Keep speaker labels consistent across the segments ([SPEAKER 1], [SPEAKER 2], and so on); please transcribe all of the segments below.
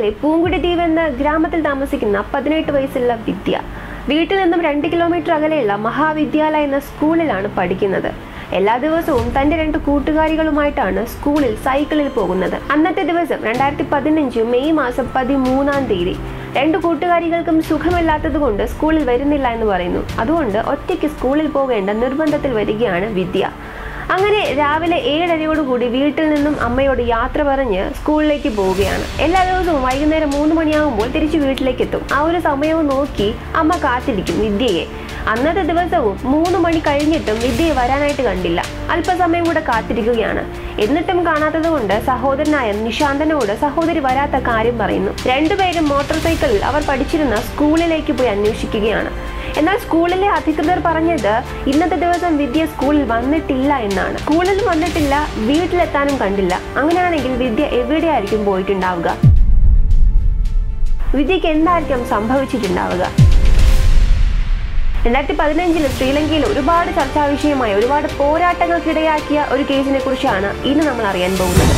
[SPEAKER 1] ജില്ലയിലെ പൂങ്കുടി ദ്വീപ് എന്ന ഗ്രാമത്തിൽ താമസിക്കുന്ന പതിനെട്ട് വയസ്സുള്ള വിദ്യ വീട്ടിൽ നിന്നും രണ്ട് കിലോമീറ്റർ അകലെയുള്ള മഹാവിദ്യാലയ എന്ന സ്കൂളിലാണ് പഠിക്കുന്നത് എല്ലാ ദിവസവും തന്റെ രണ്ട് കൂട്ടുകാരികളുമായിട്ടാണ് സ്കൂളിൽ സൈക്കിളിൽ പോകുന്നത് അന്നത്തെ ദിവസം രണ്ടായിരത്തി പതിനഞ്ച് മെയ് മാസം പതിമൂന്നാം തീയതി രണ്ട് കൂട്ടുകാരികൾക്കും സുഖമില്ലാത്തത് കൊണ്ട് സ്കൂളിൽ വരുന്നില്ല എന്ന് പറയുന്നു അതുകൊണ്ട് ഒറ്റയ്ക്ക് സ്കൂളിൽ പോകേണ്ട നിർബന്ധത്തിൽ വരികയാണ് വിദ്യ അങ്ങനെ രാവിലെ ഏഴരയോടുകൂടി വീട്ടിൽ നിന്നും അമ്മയോട് യാത്ര പറഞ്ഞ് സ്കൂളിലേക്ക് പോവുകയാണ് എല്ലാ ദിവസവും വൈകുന്നേരം മൂന്ന് മണിയാകുമ്പോൾ തിരിച്ച് വീട്ടിലേക്ക് എത്തും ആ ഒരു സമയവും നോക്കി അമ്മ കാത്തിരിക്കും വിദ്യയെ അന്നത്തെ ദിവസവും മൂന്ന് മണി കഴിഞ്ഞിട്ടും വിദ്യയെ വരാനായിട്ട് കണ്ടില്ല അല്പസമയം കൂടെ കാത്തിരിക്കുകയാണ് എന്നിട്ടും കാണാത്തത് കൊണ്ട് സഹോദരനായ നിശാന്തനോട് സഹോദരി വരാത്ത കാര്യം പറയുന്നു രണ്ടുപേരും മോട്ടോർ സൈക്കിളിൽ അവർ പഠിച്ചിരുന്ന സ്കൂളിലേക്ക് പോയി അന്വേഷിക്കുകയാണ് എന്നാൽ സ്കൂളിലെ അധികൃതർ പറഞ്ഞത് ഇന്നത്തെ ദിവസം വിദ്യ സ്കൂളിൽ വന്നിട്ടില്ല എന്നാണ് സ്കൂളിൽ വന്നിട്ടില്ല വീട്ടിലെത്താനും കണ്ടില്ല അങ്ങനെയാണെങ്കിൽ വിദ്യ എവിടെയായിരിക്കും പോയിട്ടുണ്ടാവുക വിദ്യക്ക് എന്തായിരിക്കും സംഭവിച്ചിട്ടുണ്ടാവുക രണ്ടായിരത്തി പതിനഞ്ചിൽ ശ്രീലങ്കയിൽ ഒരുപാട് ചർച്ചാ വിഷയമായ ഒരുപാട് പോരാട്ടങ്ങൾക്കിടയാക്കിയ ഒരു കേസിനെ കുറിച്ചാണ് ഇന്ന് നമ്മൾ അറിയാൻ പോകുന്നത്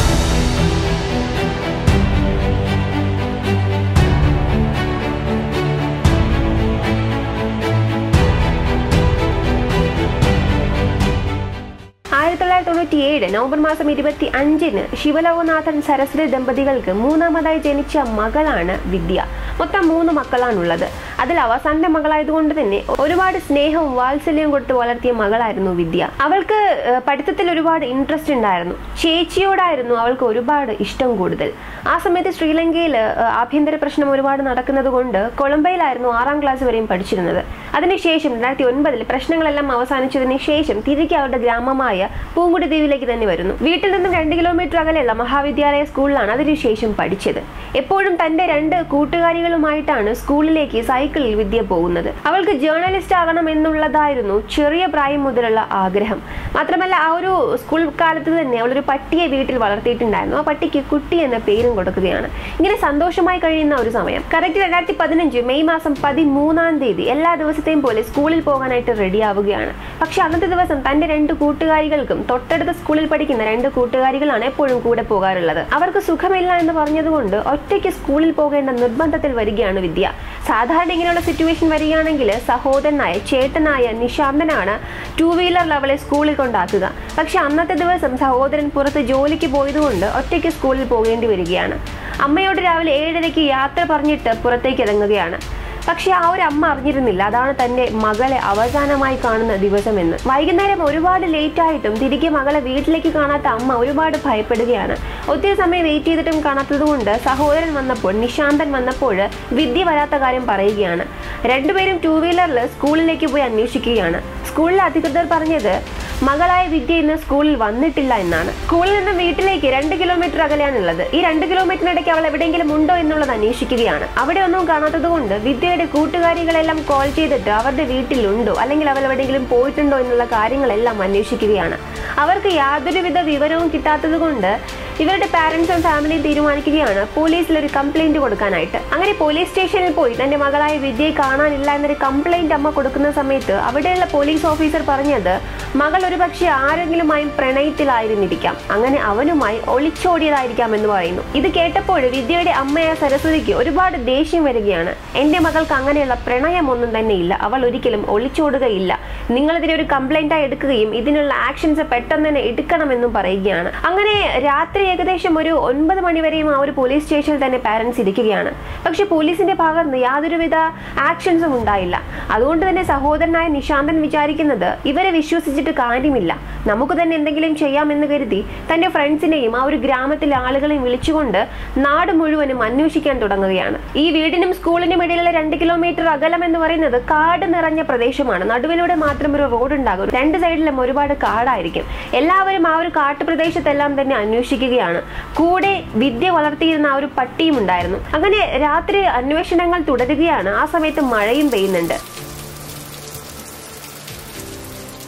[SPEAKER 1] ആയിരത്തി തൊള്ളായിരത്തി തൊണ്ണൂറ്റി ഏഴ് നവംബർ മാസം ഇരുപത്തി അഞ്ചിന് ശിവലോകനാഥൻ സരസ്വതി ദമ്പതികൾക്ക് മൂന്നാമതായി ജനിച്ച മകളാണ് വിദ്യ മൊത്തം മൂന്ന് മക്കളാണുള്ളത് അതിൽ അവസാനത്തെ മകളായതുകൊണ്ട് തന്നെ ഒരുപാട് സ്നേഹവും വാത്സല്യവും കൊടുത്ത് വളർത്തിയ മകളായിരുന്നു വിദ്യ അവൾക്ക് ഏഹ്, പഠിത്തത്തിൽ ഒരുപാട് ഇൻട്രസ്റ്റ് ഉണ്ടായിരുന്നു ചേച്ചിയോടായിരുന്നു അവൾക്ക് ഒരുപാട് ഇഷ്ടം കൂടുതൽ ആ സമയത്ത് ശ്രീലങ്കയിൽ ഏഹ്, ആഭ്യന്തര പ്രശ്നം ഒരുപാട് നടക്കുന്നത് കൊണ്ട് കൊളംബയിലായിരുന്നു ആറാം ക്ലാസ് വരെയും പഠിച്ചിരുന്നത് അതിനുശേഷം രണ്ടായിരത്തി ഒൻപതിൽ പ്രശ്നങ്ങളെല്ലാം അവസാനിച്ചതിന് ശേഷം തിരികെ അവരുടെ ഗ്രാമമായ പൂങ്കുടി ദ്വീപിലേക്ക് തന്നെ വരുന്നു വീട്ടിൽ നിന്നും രണ്ട് കിലോമീറ്റർ അകലെയുള്ള മഹാവിദ്യാലയ സ്കൂളിലാണ് അതിനുശേഷം പഠിച്ചത് എപ്പോഴും തന്റെ രണ്ട് കൂട്ടുകാരികളുമായിട്ടാണ് സ്കൂളിലേക്ക് സൈക്കിളിൽ വിദ്യ പോകുന്നത് അവൾക്ക് ജേർണലിസ്റ്റ് ആകണം എന്നുള്ളതായിരുന്നു ചെറിയ പ്രായം മുതലുള്ള ആഗ്രഹം മാത്രമല്ല ആ ഒരു സ്കൂൾ കാലത്ത് തന്നെ അവളൊരു പട്ടിയെ വീട്ടിൽ വളർത്തിയിട്ടുണ്ടായിരുന്നു ആ പട്ടിക്ക് കുട്ടി എന്ന പേരും കൊടുക്കുകയാണ് ഇങ്ങനെ സന്തോഷമായി കഴിയുന്ന ഒരു സമയം കറക്റ്റ് രണ്ടായിരത്തി പതിനഞ്ച് മെയ് മാസം പതിമൂന്നാം തീയതി എല്ലാ ദിവസത്തെയും പോലെ സ്കൂളിൽ പോകാനായിട്ട് റെഡിയാവുകയാണ് പക്ഷെ അന്നത്തെ ദിവസം തന്റെ രണ്ട് കൂട്ടുകാരികൾക്കും തൊട്ടടുത്ത സ്കൂളിൽ പഠിക്കുന്ന രണ്ട് കൂട്ടുകാരികളാണ് എപ്പോഴും കൂടെ പോകാറുള്ളത് അവർക്ക് സുഖമില്ല എന്ന് പറഞ്ഞതുകൊണ്ട് ഒറ്റയ്ക്ക് സ്കൂളിൽ പോകേണ്ട നിർബന്ധത്തിൽ വരികയാണ് വിദ്യ സാധാരണ ഇങ്ങനെയുള്ള സിറ്റുവേഷൻ വരികയാണെങ്കിൽ സഹോദരനായ ചേട്ടനായ നിശാന്തനാണ് ടൂ വീലറിൽ അവളെ സ്കൂളിൽ കൊണ്ടാക്കുക പക്ഷെ അന്നത്തെ ദിവസം സഹോദരൻ പുറത്ത് ജോലിക്ക് പോയതുകൊണ്ട് ഒറ്റയ്ക്ക് സ്കൂളിൽ പോകേണ്ടി വരികയാണ് അമ്മയോട് രാവിലെ ഏഴരയ്ക്ക് യാത്ര പറഞ്ഞിട്ട് പുറത്തേക്ക് ഇറങ്ങുകയാണ് പക്ഷെ ആ ഒരു അമ്മ അറിഞ്ഞിരുന്നില്ല അതാണ് തന്റെ മകളെ അവസാനമായി കാണുന്ന ദിവസമെന്ന് വൈകുന്നേരം ഒരുപാട് ലേറ്റ് ആയിട്ടും തിരികെ മകളെ വീട്ടിലേക്ക് കാണാത്ത അമ്മ ഒരുപാട് ഭയപ്പെടുകയാണ് ഒത്തിരി സമയം വെയിറ്റ് ചെയ്തിട്ടും കാണാത്തത് കൊണ്ട് സഹോദരൻ വന്നപ്പോൾ നിശാന്തൻ വന്നപ്പോൾ വിദ്യ വരാത്ത കാര്യം പറയുകയാണ് രണ്ടുപേരും ടൂ വീലറിൽ സ്കൂളിലേക്ക് പോയി അന്വേഷിക്കുകയാണ് സ്കൂളിലെ അധികൃതർ പറഞ്ഞത് മകളായ വിദ്യ ഇന്ന് സ്കൂളിൽ വന്നിട്ടില്ല എന്നാണ് സ്കൂളിൽ നിന്ന് വീട്ടിലേക്ക് രണ്ട് കിലോമീറ്റർ അകലെയാണുള്ളത് ഈ രണ്ട് കിലോമീറ്ററിനിടയ്ക്ക് അവൾ എവിടെയെങ്കിലും ഉണ്ടോ എന്നുള്ളത് അന്വേഷിക്കുകയാണ് അവിടെ ഒന്നും കാണാത്തത് കൊണ്ട് വിദ്യയുടെ കൂട്ടുകാരികളെല്ലാം കോൾ ചെയ്തിട്ട് അവരുടെ വീട്ടിലുണ്ടോ അല്ലെങ്കിൽ അവൾ എവിടെയെങ്കിലും പോയിട്ടുണ്ടോ എന്നുള്ള കാര്യങ്ങളെല്ലാം അന്വേഷിക്കുകയാണ് അവർക്ക് യാതൊരുവിധ വിവരവും കിട്ടാത്തത് കൊണ്ട് ഇവരുടെ പാരന്റ്സും ഫാമിലിയും തീരുമാനിക്കുകയാണ് പോലീസിൽ ഒരു കംപ്ലൈന്റ് കൊടുക്കാനായിട്ട് അങ്ങനെ പോലീസ് സ്റ്റേഷനിൽ പോയി തന്റെ മകളായ വിദ്യയെ കാണാനില്ല എന്നൊരു കംപ്ലൈന്റ് അമ്മ കൊടുക്കുന്ന സമയത്ത് അവിടെയുള്ള പോലീസ് ഓഫീസർ പറഞ്ഞത് മകൾ ഒരുപക്ഷെ ആരെങ്കിലുമായും പ്രണയത്തിലായിരുന്നിരിക്കാം അങ്ങനെ അവനുമായി ഒളിച്ചോടിയതായിരിക്കാം എന്ന് പറയുന്നു ഇത് കേട്ടപ്പോൾ വിദ്യയുടെ അമ്മയായ സരസ്വതിക്ക് ഒരുപാട് ദേഷ്യം വരികയാണ് എന്റെ മകൾക്ക് അങ്ങനെയുള്ള പ്രണയമൊന്നും തന്നെ ഇല്ല അവൾ ഒരിക്കലും ഒളിച്ചോടുകയില്ല നിങ്ങൾ ഇതിനെ ഒരു കംപ്ലൈന്റ് ആയി എടുക്കുകയും ഇതിനുള്ള ആക്ഷൻസ് പെട്ടെന്ന് തന്നെ എടുക്കണമെന്നും പറയുകയാണ് അങ്ങനെ രാത്രി ഏകദേശം ഒരു ഒൻപത് മണിവരെയും ആ ഒരു പോലീസ് സ്റ്റേഷനിൽ തന്നെ പാരന്റ്സ് ഇരിക്കുകയാണ് പക്ഷെ പോലീസിന്റെ ഭാഗത്ത് നിന്ന് യാതൊരുവിധ ആക്ഷൻസും ഉണ്ടായില്ല അതുകൊണ്ട് തന്നെ സഹോദരനായ നിശാന്തൻ വിചാരിക്കുന്നത് ഇവരെ വിശ്വസിച്ചിട്ട് കാര്യമില്ല നമുക്ക് തന്നെ എന്തെങ്കിലും ചെയ്യാമെന്ന് കരുതി തന്റെ ഫ്രണ്ട്സിനെയും ആ ഒരു ഗ്രാമത്തിലെ ആളുകളെയും വിളിച്ചുകൊണ്ട് നാട് മുഴുവനും അന്വേഷിക്കാൻ തുടങ്ങുകയാണ് ഈ വീടിനും സ്കൂളിനും ഇടയിലുള്ള രണ്ട് കിലോമീറ്റർ അകലം എന്ന് പറയുന്നത് കാട് നിറഞ്ഞ പ്രദേശമാണ് നടുവിലൂടെ മാത്രം ഒരു റോഡ് ഉണ്ടാകും രണ്ട് സൈഡിലും ഒരുപാട് കാടായിരിക്കും എല്ലാവരും ആ ഒരു കാട്ടുപ്രദേശത്തെല്ലാം തന്നെ അന്വേഷിക്കുകയാണ് കൂടെ വിദ്യ വളർത്തിയിരുന്ന ആ ഒരു പട്ടിയും ഉണ്ടായിരുന്നു അങ്ങനെ രാത്രി അന്വേഷണങ്ങൾ തുടരുകയാണ് ആ സമയത്ത് മഴയും പെയ്യുന്നുണ്ട്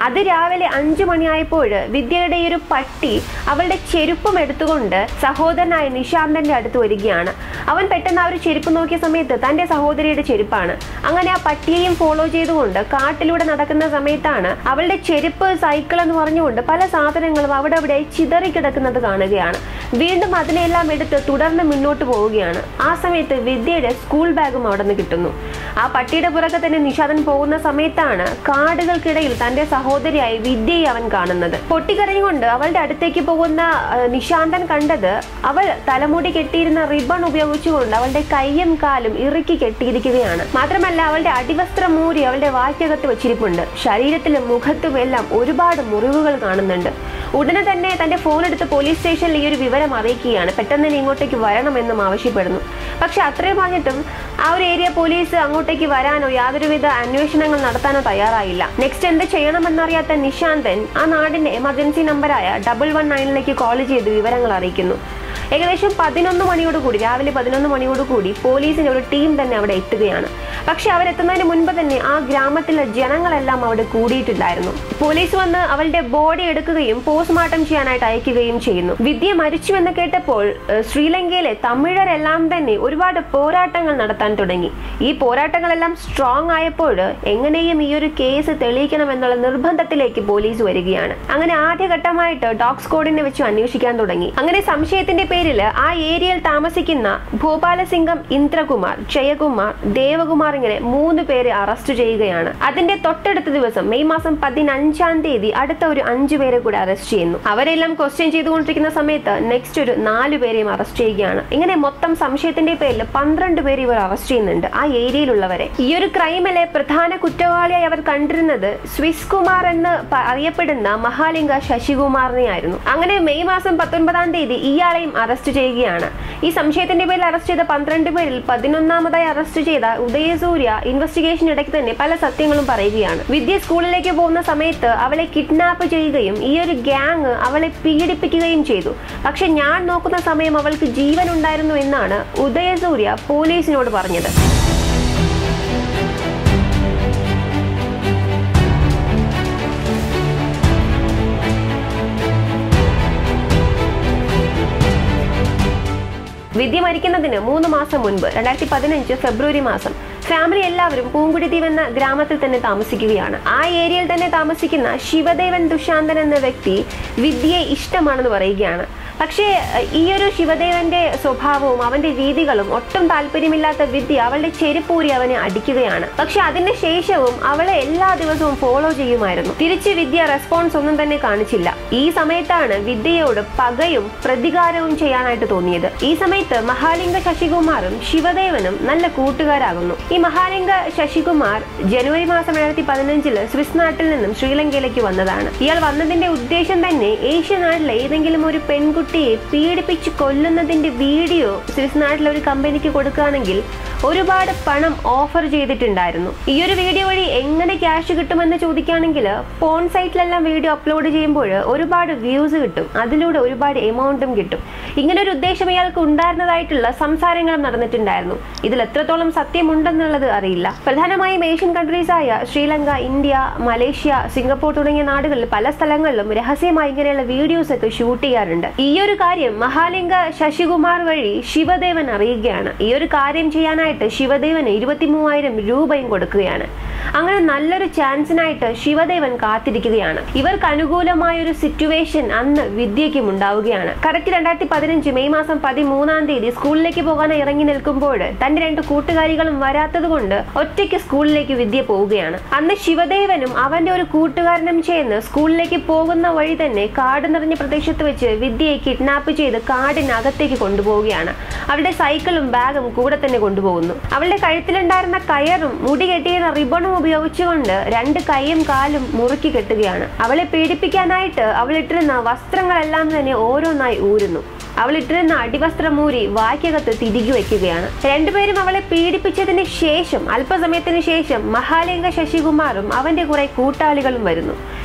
[SPEAKER 1] അത് രാവിലെ അഞ്ചു മണിയായപ്പോൾ വിദ്യയുടെ ഈ ഒരു പട്ടി അവളുടെ ചെരുപ്പും എടുത്തുകൊണ്ട് സഹോദരനായ നിശാന്തന്റെ അടുത്ത് വരികയാണ് അവൻ പെട്ടെന്ന് ആ ഒരു ചെരുപ്പ് നോക്കിയ സമയത്ത് തന്റെ സഹോദരിയുടെ ചെരുപ്പാണ് അങ്ങനെ ആ പട്ടിയെയും ഫോളോ ചെയ്തുകൊണ്ട് കാട്ടിലൂടെ നടക്കുന്ന സമയത്താണ് അവളുടെ ചെരുപ്പ് സൈക്കിൾ എന്ന് പറഞ്ഞുകൊണ്ട് പല സാധനങ്ങളും അവിടെ അവിടെ ചിതറി കിടക്കുന്നത് കാണുകയാണ് വീണ്ടും അതിനെല്ലാം എടുത്ത് തുടർന്ന് മുന്നോട്ട് പോവുകയാണ് ആ സമയത്ത് വിദ്യയുടെ സ്കൂൾ ബാഗും അവിടെ നിന്ന് കിട്ടുന്നു ആ പട്ടിയുടെ പുറകെ തന്നെ നിഷാദൻ പോകുന്ന സമയത്താണ് കാടുകൾക്കിടയിൽ തന്റെ സഹോദരിയായി വിദ്യയെ അവൻ കാണുന്നത് പൊട്ടിക്കരഞ്ഞുകൊണ്ട് അവളുടെ അടുത്തേക്ക് പോകുന്ന ആ, നിശാന്തൻ കണ്ടത് അവൾ തലമുടി കെട്ടിയിരുന്ന റിബൺ ഉപയോഗിച്ചുകൊണ്ട് അവളുടെ കൈയും കാലും ഇറുക്കി കെട്ടിയിരിക്കുകയാണ് മാത്രമല്ല അവളുടെ അടിവസ്ത്രം മൂരി അവളുടെ വായ്ക്കകത്ത് വെച്ചിരിപ്പുണ്ട് ശരീരത്തിലും മുഖത്തും എല്ലാം ഒരുപാട് മുറിവുകൾ കാണുന്നുണ്ട് ഉടനെ തന്നെ തന്റെ ഫോൺ എടുത്ത് പോലീസ് സ്റ്റേഷനിൽ ഈ ഒരു വിവരം അറിയിക്കുകയാണ് പെട്ടെന്ന് തന്നെ ഇങ്ങോട്ടേക്ക് വരണമെന്നും ആവശ്യപ്പെടുന്നു പക്ഷെ അത്രയും പറഞ്ഞിട്ടും ആ ഒരു ഏരിയ പോലീസ് അങ്ങോട്ടേക്ക് വരാനോ യാതൊരുവിധ അന്വേഷണങ്ങൾ നടത്താനോ തയ്യാറായില്ല നെക്സ്റ്റ് എന്ത് ചെയ്യണമെന്നറിയാത്ത നിശാന്തൻ ആ നാടിന്റെ എമർജൻസി നമ്പറായ ഡബിൾ വൺ നയനിലേക്ക് കോൾ ചെയ്ത് വിവരങ്ങൾ അറിയിക്കുന്നു ഏകദേശം പതിനൊന്ന് മണിയോടുകൂടി രാവിലെ പതിനൊന്ന് മണിയോടുകൂടി പോലീസിന്റെ ഒരു ടീം തന്നെ അവിടെ എത്തുകയാണ് പക്ഷെ അവരെത്തുന്നതിന് മുൻപ് തന്നെ ആ ഗ്രാമത്തിലെ ജനങ്ങളെല്ലാം അവിടെ കൂടിയിട്ടുണ്ടായിരുന്നു പോലീസ് വന്ന് അവളുടെ ബോഡി എടുക്കുകയും പോസ്റ്റ്മോർട്ടം ചെയ്യാനായിട്ട് അയക്കുകയും ചെയ്യുന്നു വിദ്യ മരിച്ചു എന്ന് കേട്ടപ്പോൾ ഏഹ്, ശ്രീലങ്കയിലെ തമിഴരെല്ലാം തന്നെ ഒരുപാട് പോരാട്ടങ്ങൾ നടത്താൻ തുടങ്ങി ഈ പോരാട്ടങ്ങളെല്ലാം സ്ട്രോങ് ആയപ്പോൾ എങ്ങനെയും ഈ ഒരു കേസ് തെളിയിക്കണം എന്നുള്ള നിർബന്ധത്തിലേക്ക് പോലീസ് വരികയാണ് അങ്ങനെ ആദ്യഘട്ടമായിട്ട് ഡോഗ് സ്ക്വാഡിനെ വെച്ച് അന്വേഷിക്കാൻ തുടങ്ങി അങ്ങനെ സംശയത്തിന്റെ പേരിൽ ആ ഏരിയയിൽ താമസിക്കുന്ന ഭോപാലസിംഗം ഇന്ദ്രകുമാർ ജയകുമാർ ദേവകുമാർ ഇങ്ങനെ മൂന്ന് പേരെ അറസ്റ്റ് ചെയ്യുകയാണ് അതിന്റെ തൊട്ടടുത്ത ദിവസം മെയ് മാസം പതിനഞ്ചാം തീയതി അടുത്ത ഒരു അഞ്ചു പേരെ കൂടെ അറസ്റ്റ് ചെയ്യുന്നു അവരെല്ലാം ക്വസ്റ്റ്യൻ ചെയ്തുകൊണ്ടിരിക്കുന്ന സമയത്ത് നെക്സ്റ്റ് ഒരു നാല് പേരെയും അറസ്റ്റ് ചെയ്യുകയാണ് ഇങ്ങനെ മൊത്തം സംശയത്തിന്റെ പേരിൽ പന്ത്രണ്ട് പേര് ഇവർ അറസ്റ്റ് ചെയ്യുന്നുണ്ട് ആ ഏരിയയിലുള്ളവരെ ഈ ഒരു ക്രൈമിലെ പ്രധാന കുറ്റവാളിയായി അവർ കണ്ടിരുന്നത് സ്വിസ് കുമാർ എന്ന് പ- അറിയപ്പെടുന്ന മഹാലിംഗ ശശികുമാറിനെ ആയിരുന്നു അങ്ങനെ മെയ് മാസം പത്തൊൻപതാം തീയതി ഇയാളെയും അറസ്റ്റ് ചെയ്യുകയാണ് ഈ സംശയത്തിന്റെ പേരിൽ അറസ്റ്റ് ചെയ്ത പന്ത്രണ്ട് പേരിൽ പതിനൊന്നാമതായി അറസ്റ്റ് ചെയ്ത ഉദയസൂര്യ ഇൻവെസ്റ്റിഗേഷൻ ഇടയ്ക്ക് തന്നെ പല സത്യങ്ങളും പറയുകയാണ് വിദ്യ സ്കൂളിലേക്ക് പോകുന്ന സമയത്ത് അവളെ കിഡ്നാപ്പ് ചെയ്യുകയും ഈ ഒരു ഗ്യാങ് അവളെ പീഡിപ്പിക്കുകയും ചെയ്തു പക്ഷെ ഞാൻ നോക്കുന്ന സമയം അവൾക്ക് ജീവൻ ഉണ്ടായിരുന്നു എന്നാണ് ഉദയസൂര്യ പോലീസിനോട് പറഞ്ഞത് വിദ്യ മരിക്കുന്നതിന് മൂന്ന് മാസം മുൻപ് രണ്ടായിരത്തി പതിനഞ്ച് ഫെബ്രുവരി മാസം ഫാമിലി എല്ലാവരും പൂങ്കുടി ദ്വീപ് എന്ന ഗ്രാമത്തിൽ തന്നെ താമസിക്കുകയാണ് ആ ഏരിയയിൽ തന്നെ താമസിക്കുന്ന ശിവദേവൻ ദുശാന്തൻ എന്ന വ്യക്തി വിദ്യയെ ഇഷ്ടമാണെന്ന് പറയുകയാണ് പക്ഷേ അഹ്, ഈ ഒരു ശിവദേവന്റെ സ്വഭാവവും അവന്റെ രീതികളും ഒട്ടും താല്പര്യമില്ലാത്ത വിദ്യ അവളുടെ ചെരുപ്പൂരി അവനെ അടിക്കുകയാണ് പക്ഷെ അതിന് ശേഷവും അവളെ എല്ലാ ദിവസവും ഫോളോ ചെയ്യുമായിരുന്നു തിരിച്ച് വിദ്യ റെസ്പോൺസ് ഒന്നും തന്നെ കാണിച്ചില്ല ഈ സമയത്താണ് വിദ്യയോട് പകയും പ്രതികാരവും ചെയ്യാനായിട്ട് തോന്നിയത് ഈ സമയത്ത് മഹാലിംഗ ശശികുമാറും ശിവദേവനും നല്ല കൂട്ടുകാരാകുന്നു ഈ മഹാലിംഗ ശശികുമാർ ജനുവരി മാസം രണ്ടായിരത്തി പതിനഞ്ചില് സ്വിസ് നാട്ടിൽ നിന്നും ശ്രീലങ്കയിലേക്ക് വന്നതാണ് ഇയാൾ വന്നതിന്റെ ഉദ്ദേശം തന്നെ ഏഷ്യ നാട്ടിലെ ഏതെങ്കിലും ഒരു പെൺകുട്ടിയെ പീഡിപ്പിച്ച് കൊല്ലുന്നതിന്റെ വീഡിയോ സ്വിസ് നാട്ടിലെ ഒരു കമ്പനിക്ക് കൊടുക്കുകയാണെങ്കിൽ ഒരുപാട് പണം ഓഫർ ചെയ്തിട്ടുണ്ടായിരുന്നു ഈ ഒരു വീഡിയോ വഴി എങ്ങനെ ക്യാഷ് കിട്ടുമെന്ന് ചോദിക്കുകയാണെങ്കിൽ ഫോൺ സൈറ്റിലെല്ലാം വീഡിയോ അപ്ലോഡ് ചെയ്യുമ്പോൾ ഒരുപാട് വ്യൂസ് കിട്ടും അതിലൂടെ ഒരുപാട് എമൗണ്ടും കിട്ടും ഇങ്ങനെ ഒരു ഉദ്ദേശം ഇയാൾക്ക് ഉണ്ടായിരുന്നതായിട്ടുള്ള സംസാരങ്ങളും നടന്നിട്ടുണ്ടായിരുന്നു ഇതിൽ എത്രത്തോളം സത്യമുണ്ടെന്നുള്ളത് അറിയില്ല പ്രധാനമായും ഏഷ്യൻ കൺട്രീസ് ആയ ശ്രീലങ്ക ഇന്ത്യ മലേഷ്യ സിംഗപ്പൂർ തുടങ്ങിയ നാടുകളിൽ പല സ്ഥലങ്ങളിലും രഹസ്യമായി ഇങ്ങനെയുള്ള വീഡിയോസ് ഒക്കെ ഷൂട്ട് ചെയ്യാറുണ്ട് ഈ ഒരു കാര്യം മഹാലിംഗ ശശികുമാർ വഴി ശിവദേവൻ അറിയുകയാണ് ഈ ഒരു കാര്യം ചെയ്യാനായിട്ട് ശിവദേവന് ഇരുപത്തി മൂവായിരം രൂപയും കൊടുക്കുകയാണ് അങ്ങനെ നല്ലൊരു ചാൻസിനായിട്ട് ശിവദേവൻ കാത്തിരിക്കുകയാണ് ഇവർക്ക് അനുകൂലമായ ഒരു സിറ്റുവേഷൻ അന്ന് വിദ്യയ്ക്കും ഉണ്ടാവുകയാണ് കറക്റ്റ് രണ്ടായിരത്തി പതിനഞ്ച് മെയ് മാസം പതിമൂന്നാം തീയതി സ്കൂളിലേക്ക് പോകാൻ ഇറങ്ങി നിൽക്കുമ്പോൾ തന്റെ രണ്ട് കൂട്ടുകാരികളും വരാത്തത് കൊണ്ട് ഒറ്റയ്ക്ക് സ്കൂളിലേക്ക് വിദ്യ പോവുകയാണ് അന്ന് ശിവദേവനും അവന്റെ ഒരു കൂട്ടുകാരനും ചേർന്ന് സ്കൂളിലേക്ക് പോകുന്ന വഴി തന്നെ കാട് നിറഞ്ഞ പ്രദേശത്ത് വെച്ച് വിദ്യയെ കിഡ്നാപ്പ് ചെയ്ത് കാടിനകത്തേക്ക് കൊണ്ടുപോവുകയാണ് അവളുടെ സൈക്കിളും ബാഗും കൂടെ തന്നെ കൊണ്ടുപോകുന്നു അവളുടെ കഴുത്തിലുണ്ടായിരുന്ന കയറും മുടി കെട്ടിയിരുന്ന റിബണും ഉപയോഗിച്ചുകൊണ്ട് രണ്ട് കൈയും കാലും മുറുക്കി കെട്ടുകയാണ് അവളെ പീഡിപ്പിക്കാനായിട്ട് അവൾ ഇട്ടിരുന്ന വസ്ത്രങ്ങളെല്ലാം തന്നെ ഓരോന്നായി ഊരുന്നു അവൾ ഇട്ടിരുന്ന അടിവസ്ത്രം മൂരി വായ്ക്കകത്ത് തിരികെ വയ്ക്കുകയാണ് രണ്ടുപേരും അവളെ പീഡിപ്പിച്ചതിന് ശേഷം അല്പസമയത്തിന് ശേഷം മഹാലിംഗ ശശികുമാറും അവന്റെ കുറെ കൂട്ടാളികളും വരുന്നു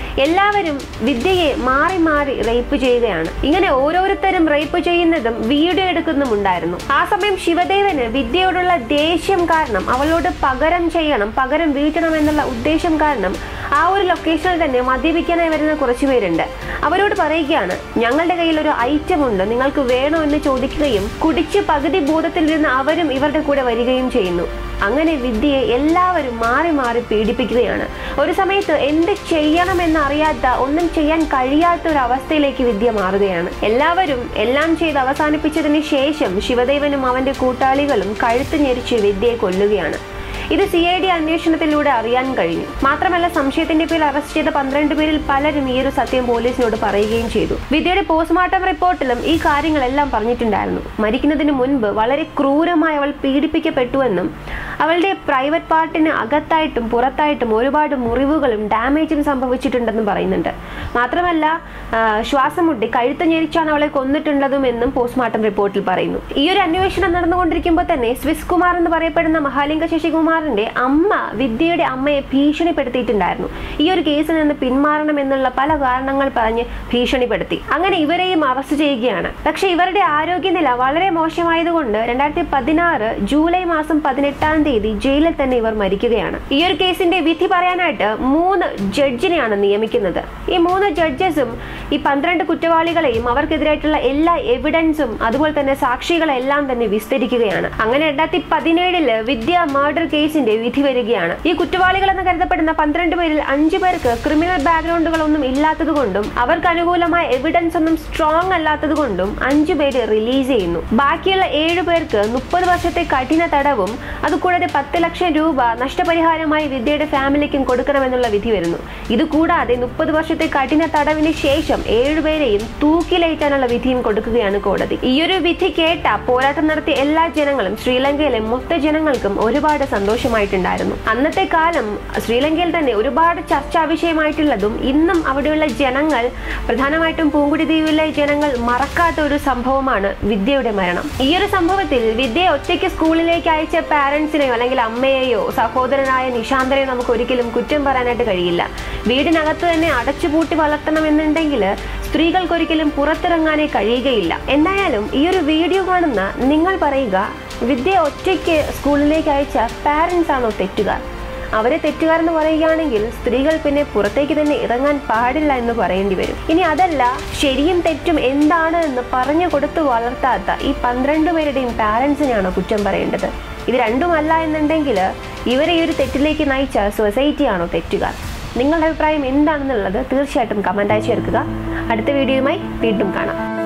[SPEAKER 1] എല്ലാവരും വിദ്യയെ മാറി മാറി റേപ്പ് ചെയ്യുകയാണ് ഇങ്ങനെ ഓരോരുത്തരും റേപ്പ് ചെയ്യുന്നതും വീഡിയോ എടുക്കുന്നുമുണ്ടായിരുന്നു ആ സമയം ശിവദേവന് വിദ്യയോടുള്ള ദേഷ്യം കാരണം അവളോട് പകരം ചെയ്യണം പകരം വീട്ടണം എന്നുള്ള ഉദ്ദേശം കാരണം ആ ഒരു ലൊക്കേഷനിൽ തന്നെ മദ്യപിക്കാനായി വരുന്ന കുറച്ചു പേരുണ്ട് അവരോട് പറയുകയാണ് ഞങ്ങളുടെ കയ്യിൽ ഒരു ഐറ്റം ഉണ്ട് നിങ്ങൾക്ക് വേണോ എന്ന് ചോദിക്കുകയും കുടിച്ച് പകുതി ബോധത്തിലിരുന്ന് അവരും ഇവരുടെ കൂടെ വരികയും ചെയ്യുന്നു അങ്ങനെ വിദ്യയെ എല്ലാവരും മാറി മാറി പീഡിപ്പിക്കുകയാണ് ഒരു സമയത്ത് എന്ത് ചെയ്യണമെന്ന് അറിയാത്ത ഒന്നും ചെയ്യാൻ കഴിയാത്ത ഒരു അവസ്ഥയിലേക്ക് വിദ്യ മാറുകയാണ് എല്ലാവരും എല്ലാം ചെയ്ത് അവസാനിപ്പിച്ചതിന് ശേഷം ശിവദേവനും അവന്റെ കൂട്ടാളികളും കഴുത്ത് ഞെരിച്ച് വിദ്യയെ കൊല്ലുകയാണ് ഇത് സി ഐ ഡി അന്വേഷണത്തിലൂടെ അറിയാൻ കഴിഞ്ഞു മാത്രമല്ല സംശയത്തിന്റെ പേരിൽ അറസ്റ്റ് ചെയ്ത പന്ത്രണ്ട് പേരിൽ പലരും ഈ ഒരു സത്യം പോലീസിനോട് പറയുകയും ചെയ്തു വിദ്യയുടെ പോസ്റ്റ്മോർട്ടം റിപ്പോർട്ടിലും ഈ കാര്യങ്ങളെല്ലാം പറഞ്ഞിട്ടുണ്ടായിരുന്നു മരിക്കുന്നതിന് മുൻപ് വളരെ ക്രൂരമായി അവൾ പീഡിപ്പിക്കപ്പെട്ടുവെന്നും അവളുടെ പ്രൈവറ്റ് പാർട്ടിന് അകത്തായിട്ടും പുറത്തായിട്ടും ഒരുപാട് മുറിവുകളും ഡാമേജും സംഭവിച്ചിട്ടുണ്ടെന്നും പറയുന്നുണ്ട് മാത്രമല്ല ആ, ശ്വാസം മുട്ടി കഴുത്ത് ഞെരിച്ചാണ് അവളെ കൊന്നിട്ടുള്ളതും എന്നും പോസ്റ്റ്മോർട്ടം റിപ്പോർട്ടിൽ പറയുന്നു ഈ ഒരു അന്വേഷണം നടന്നുകൊണ്ടിരിക്കുമ്പോൾ തന്നെ സ്വിസ് കുമാർ എന്ന് പറയപ്പെടുന്ന മഹാലിംഗ ശശികുമാറിന്റെ അമ്മ വിദ്യയുടെ അമ്മയെ ഭീഷണിപ്പെടുത്തിയിട്ടുണ്ടായിരുന്നു ഈ ഒരു കേസിൽ നിന്ന് പിന്മാറണം എന്നുള്ള പല കാരണങ്ങൾ പറഞ്ഞ് ഭീഷണിപ്പെടുത്തി അങ്ങനെ ഇവരെയും അറസ്റ്റ് ചെയ്യുകയാണ് പക്ഷെ ഇവരുടെ ആരോഗ്യനില വളരെ മോശമായതുകൊണ്ട് രണ്ടായിരത്തി പതിനാറ് ജൂലൈ മാസം പതിനെട്ടാം തീയതി ജയിലിൽ തന്നെ ഇവർ മരിക്കുകയാണ് ഈ ഒരു കേസിന്റെ വിധി പറയാനായിട്ട് മൂന്ന് ജഡ്ജിനെയാണ് നിയമിക്കുന്നത് ഈ മൂന്ന് ജഡ്ജസും ഈ പന്ത്രണ്ട് കുറ്റവാളികളെയും അവർക്കെതിരായിട്ടുള്ള എല്ലാ എവിഡൻസും അതുപോലെ തന്നെ സാക്ഷികളെല്ലാം തന്നെ വിസ്തരിക്കുകയാണ് അങ്ങനെ രണ്ടായിരത്തി പതിനേഴില് വിദ്യ മർഡർ കേസിന്റെ വിധി വരികയാണ് ഈ കുറ്റവാളികൾ എന്ന് കരുതപ്പെടുന്ന പന്ത്രണ്ട് പേരിൽ അഞ്ചു പേർക്ക് ക്രിമിനൽ ബാക്ക്ഗ്രൗണ്ടുകളൊന്നും ഇല്ലാത്തത് കൊണ്ടും അവർക്ക് അനുകൂലമായ എവിഡൻസ് ഒന്നും സ്ട്രോങ് അല്ലാത്തത് കൊണ്ടും അഞ്ചു പേര് റിലീസ് ചെയ്യുന്നു ബാക്കിയുള്ള ഏഴു പേർക്ക് മുപ്പത് വർഷത്തെ കഠിന തടവും അതുകൂടാതെ പത്ത് ലക്ഷം രൂപ നഷ്ടപരിഹാരമായി വിദ്യയുടെ ഫാമിലിക്കും കൊടുക്കണമെന്നുള്ള വിധി വരുന്നു ഇതുകൂടാതെ മുപ്പത് വർഷത്തെ കഠിന തടവിന് ശേഷം ഏഴുപേരെയും തൂക്കിലേറ്റാനുള്ള വിധിയും കൊടുക്കുകയാണ് കോടതി ഈ ഒരു വിധി കേട്ട പോരാട്ടം നടത്തിയ എല്ലാ ജനങ്ങളും ശ്രീലങ്കയിലെ മൊത്ത ജനങ്ങൾക്കും ഒരുപാട് സന്തോഷമായിട്ടുണ്ടായിരുന്നു അന്നത്തെ കാലം ശ്രീലങ്കയിൽ തന്നെ ഒരുപാട് ചർച്ചാ വിഷയമായിട്ടുള്ളതും ഇന്നും അവിടെയുള്ള ജനങ്ങൾ പ്രധാനമായിട്ടും പൂങ്കുടി ദ്വീപിലെ ജനങ്ങൾ മറക്കാത്ത ഒരു സംഭവമാണ് വിദ്യയുടെ മരണം ഈ ഒരു സംഭവത്തിൽ വിദ്യയെ ഒറ്റയ്ക്ക് സ്കൂളിലേക്ക് അയച്ച പാരന്റ്സിനെയോ അല്ലെങ്കിൽ അമ്മയെയോ സഹോദരനായ നിശാന്തരെയോ നമുക്ക് ഒരിക്കലും കുറ്റം പറയാനായിട്ട് കഴിയില്ല വീടിനകത്ത് തന്നെ അടച്ചുപൂട്ടി വളർത്തണമെന്നുണ്ടെങ്കിൽ സ്ത്രീകൾക്കൊരിക്കലും പുറത്തിറങ്ങാനേ കഴിയുകയില്ല എന്തായാലും ഈ ഒരു വീഡിയോ കാണുന്ന നിങ്ങൾ പറയുക വിദ്യ ഒറ്റയ്ക്ക് സ്കൂളിലേക്ക് അയച്ച പാരന്റ്സ് ആണോ തെറ്റുകാർ അവരെ തെറ്റുകാരെന്ന് പറയുകയാണെങ്കിൽ സ്ത്രീകൾ പിന്നെ പുറത്തേക്ക് തന്നെ ഇറങ്ങാൻ പാടില്ല എന്ന് പറയേണ്ടി വരും ഇനി അതല്ല ശരിയും തെറ്റും എന്താണ് എന്ന് പറഞ്ഞു കൊടുത്ത് വളർത്താത്ത ഈ പന്ത്രണ്ട് പേരുടെയും പാരൻസിനെയാണോ കുറ്റം പറയേണ്ടത് ഇത് രണ്ടുമല്ല എന്നുണ്ടെങ്കിൽ ഇവരെ ഈ ഒരു തെറ്റിലേക്ക് നയിച്ച സൊസൈറ്റിയാണോ തെറ്റുകാർ നിങ്ങളുടെ അഭിപ്രായം എന്താണെന്നുള്ളത് തീർച്ചയായിട്ടും കമൻറ്റായി ചേർക്കുക അടുത്ത വീഡിയോയുമായി വീണ്ടും കാണാം